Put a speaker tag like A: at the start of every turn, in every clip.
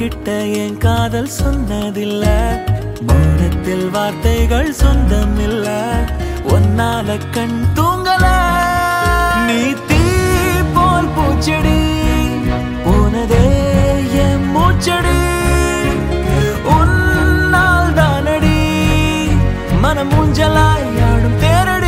A: உன்கிட்ட என் காதல் சொன்னதில்ல மௌனத்தில் வார்த்தைகள் சொந்தம் இல்ல ஒன்னால கண் தூங்கல நீ தீ போல் பூச்செடி போனதே என் மூச்சடி உன்னால் தானடி மனம் ஊஞ்சலாய் ஆடும் தேரடி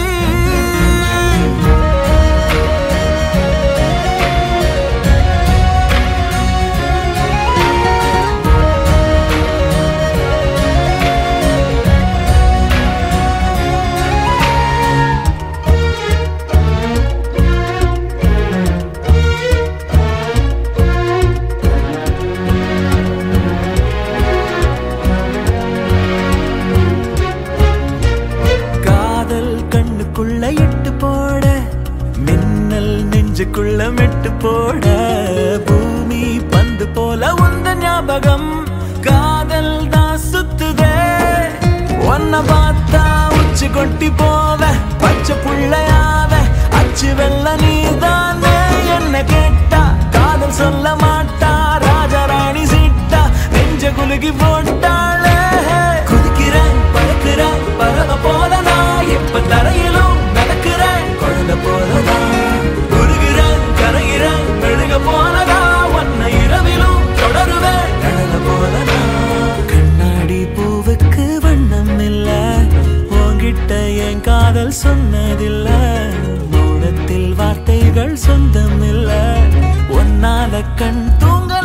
A: காதல் கண்ணுக்குள்ள இட்டு போட மின்னல் நெஞ்சுக்குள்ள மெட்டு போட பூமி பந்து போல உந்த ஞாபகம் காதல் தான் சுத்துதே ஒன்ன பார்த்தா உச்சி கொட்டி போவ பச்சை புள்ளையாவ அச்சு வெள்ள நீதானே என்ன கேட்டா காதல் சொல்ல மாட்டா ராஜாராணி சீட்டா நெஞ்ச குலுகி போட்டாளே குதிக்கிறேன் பறக்கிறேன் பறவை போல நான் எப்ப தரையிலும் நடக்கிறேன் குழந்தை போலதான் உருகிறேன் கரைகிறேன் மெழுக போலதா உன்னை இரவிலும் தொடருவேன் கடல போலதான் கண்ணாடி பூவுக்கு வண்ணம் இல்ல உன்கிட்ட என் காதல் சொன்னதில்ல மௌனத்தில் வார்த்தைகள் சொந்தம் இல்ல ஒன்னால கண் தூங்கல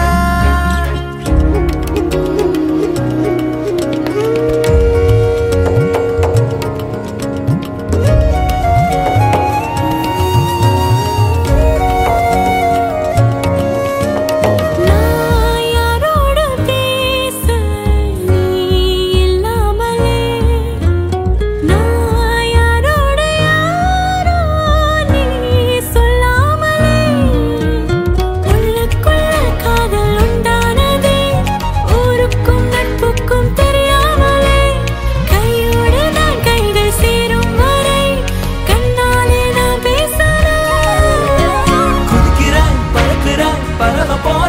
B: நான் யாரோடு பேச நீ இல்லாமலே நான் யாரோடு யாரோ நீ சொல்லாமலே உள்ளுக்குள்ள காதல் உண்டானதே ஊருக்கும் நட்புக்கும் தெரியாமலே கையோடு நான் கைகள் சேரும் வரை கண்ணாலே நான் பேசலாம்
A: குதிக்கிறேன் பறக்கிறேன் பறவை போல